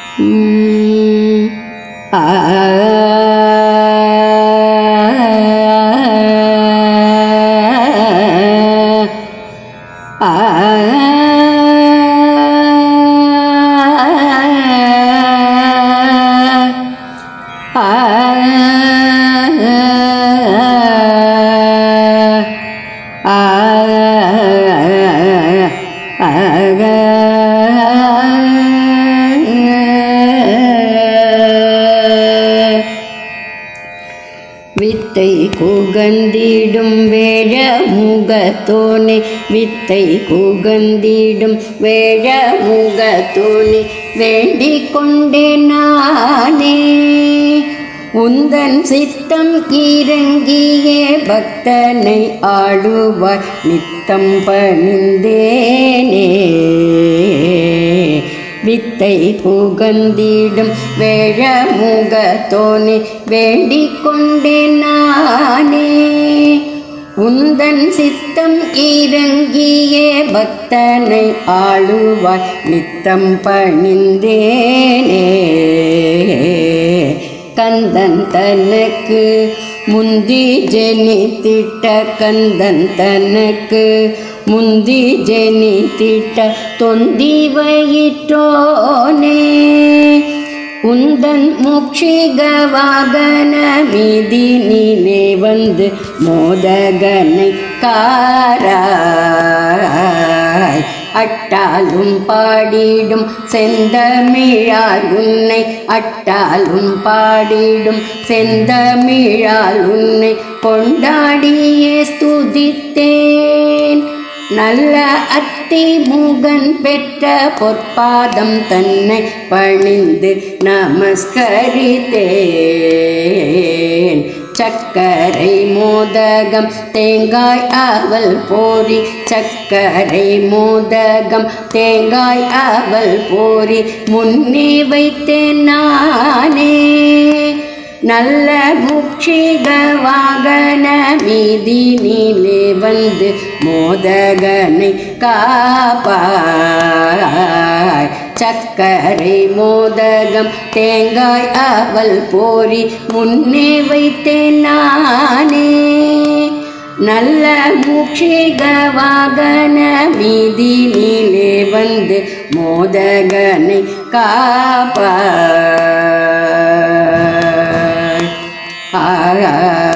ம், ஆ ஆ வித்தை குகந்திடும் வேழ முகத்தோனே வித்தை குகந்திடும் வேழ முகத்தோனே வேண்டிக் கொண்டேன் நானே உந்தன் சித்தம் இறங்கியே பக்தனை ஆடுவாய் நித்தம் பணிந்தேனே வித்தை புகந்திடும் வேழ முகத்தோனே வேண்டிக் கொண்டேன் நானே உந்தன் சித்தம் இறங்கியே பக்தனை ஆளுவாய் நித்தம் பணிந்தேனே கந்தன் தனக்கு முந்தி ஜெனித்திட்ட கந்தன் தனக்கு முந்தி ஜெனித்திட்ட தொந்தி வயிற்றோனே உந்தன் முக்ஷிக வாகன மீதி நீனே வந்து மோதகனை காராய் அட்டாலும் பாடிடும் செந்தமிழால் உன்னை அட்டாலும் பாடிடும் செந்தமிழால் உன்னை கொண்டாடியே ஸ்துதித்தேன் நல்ல அத்தி முகன் பெற்ற பொற்பாதம் தன்னை பணிந்து நமஸ்கரித்தேன் சக்கரை மோதகம் தேங்காய் அவல் போரி சக்கரை மோதகம் தேங்காய் அவல் போரி முன்னே வைத்தேன் நானே நல்ல முக்ஷிக வாகன மீதி நீலே வந்து மோதகனை காப்பாய் சக்கரை மோதகம் தேங்காய் அவல் போரி முன்னே வைத்தேன் நானே நல்ல முக்ஷிக வாகன மீதி நீலே வந்து மோதகனை காப்பாய் ஆ